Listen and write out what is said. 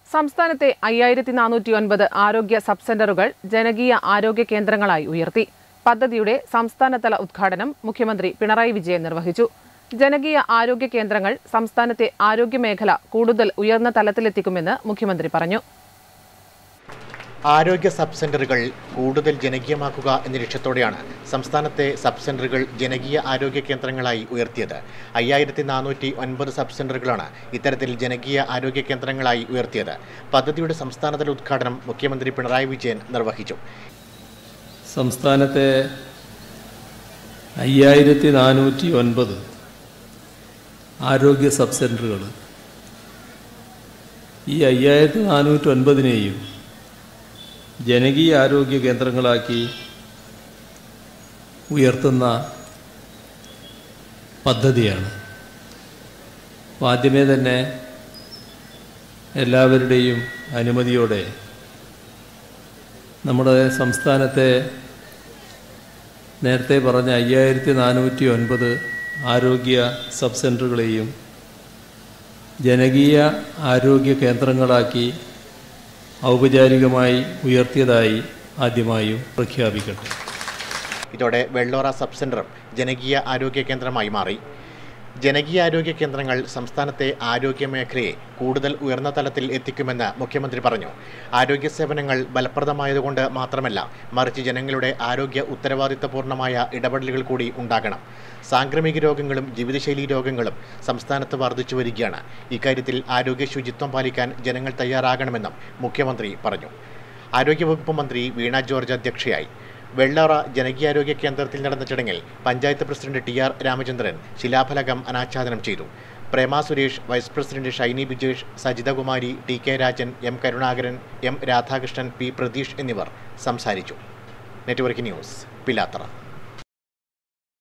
സംസ്ഥാനത്തെ അയ്യായിരത്തി നാനൂറ്റി ഒൻപത് ആരോഗ്യ സബ് സെന്ററുകൾ ജനകീയ ആരോഗ്യ കേന്ദ്രങ്ങളായി ഉയർത്തി പദ്ധതിയുടെ സംസ്ഥാനതല ഉദ്ഘാടനം മുഖ്യമന്ത്രി പിണറായി വിജയൻ നിർവഹിച്ചു ജനകീയ ആരോഗ്യ കേന്ദ്രങ്ങൾ സംസ്ഥാനത്തെ ആരോഗ്യമേഖല കൂടുതൽ ഉയർന്ന തലത്തിലെത്തിക്കുമെന്ന് മുഖ്യമന്ത്രി പറഞ്ഞു ആരോഗ്യ സബ് സെന്ററുകൾ കൂടുതൽ ജനകീയമാക്കുക എന്ന ലക്ഷ്യത്തോടെയാണ് സംസ്ഥാനത്തെ സബ് സെന്ററുകൾ ജനകീയ ആരോഗ്യ കേന്ദ്രങ്ങളായി ഉയർത്തിയത് അയ്യായിരത്തി നാനൂറ്റി ഒൻപത് സബ് സെന്ററുകളാണ് ഇത്തരത്തിൽ ജനകീയ ആരോഗ്യ കേന്ദ്രങ്ങളായി ഉയർത്തിയത് പദ്ധതിയുടെ സംസ്ഥാനതല ഉദ്ഘാടനം മുഖ്യമന്ത്രി പിണറായി വിജയൻ നിർവഹിച്ചു സംസ്ഥാനത്തെ അയ്യായിരത്തി നാനൂറ്റി ഒൻപത് ആരോഗ്യ സബ് സെൻ്ററുകൾ ഈ അയ്യായിരത്തി നാനൂറ്റി ഒൻപതിനെയും ജനകീയ ആരോഗ്യ കേന്ദ്രങ്ങളാക്കി ഉയർത്തുന്ന പദ്ധതിയാണ് അപ്പോൾ ആദ്യമേ തന്നെ എല്ലാവരുടെയും അനുമതിയോടെ നമ്മുടെ സംസ്ഥാനത്തെ നേരത്തെ പറഞ്ഞ അയ്യായിരത്തി നാനൂറ്റി ഒൻപത് ആരോഗ്യ സബ് സെൻ്ററുകളെയും ജനകീയ ആരോഗ്യ കേന്ദ്രങ്ങളാക്കി ഔപചാരികമായി ഉയർത്തിയതായി ആദ്യമായും പ്രഖ്യാപിക്കട്ടെ ഇതോടെ വെള്ളോറ സബ് സെന്ററും ജനകീയ ആരോഗ്യ കേന്ദ്രമായി മാറി ജനകീയ ആരോഗ്യ കേന്ദ്രങ്ങൾ സംസ്ഥാനത്തെ ആരോഗ്യ മേഖലയെ കൂടുതൽ ഉയർന്ന തലത്തിൽ എത്തിക്കുമെന്ന് മുഖ്യമന്ത്രി പറഞ്ഞു ആരോഗ്യ സേവനങ്ങൾ ഫലപ്രദമായതുകൊണ്ട് മാത്രമല്ല മറിച്ച് ജനങ്ങളുടെ ആരോഗ്യ ഉത്തരവാദിത്തപൂർണ്ണമായ ഇടപെടലുകൾ കൂടി ഉണ്ടാകണം സാംക്രമിക രോഗങ്ങളും ജീവിതശൈലി രോഗങ്ങളും സംസ്ഥാനത്ത് വർദ്ധിച്ചു വരികയാണ് ഇക്കാര്യത്തിൽ ആരോഗ്യ ശുചിത്വം പാലിക്കാൻ ജനങ്ങൾ തയ്യാറാകണമെന്നും മുഖ്യമന്ത്രി പറഞ്ഞു ആരോഗ്യവകുപ്പ് മന്ത്രി വീണ ജോർജ് അധ്യക്ഷയായി വെള്ളാറ ജനകീയാരോഗ്യ കേന്ദ്രത്തിൽ നടന്ന ചടങ്ങിൽ panchayat president T R Ramachandran ശിലാഫലകം അനാച്ഛാദനം ചെയ്തു Prema Suresh vice president Shiny Bijesh Sajithakumari T K Rajan M Karunakaran M Radhakrishnan P Pratheesh എന്നിവർ സംസാരിച്ചു നെറ്റ്വർക്ക് ന്യൂസ് പിലാത്തറ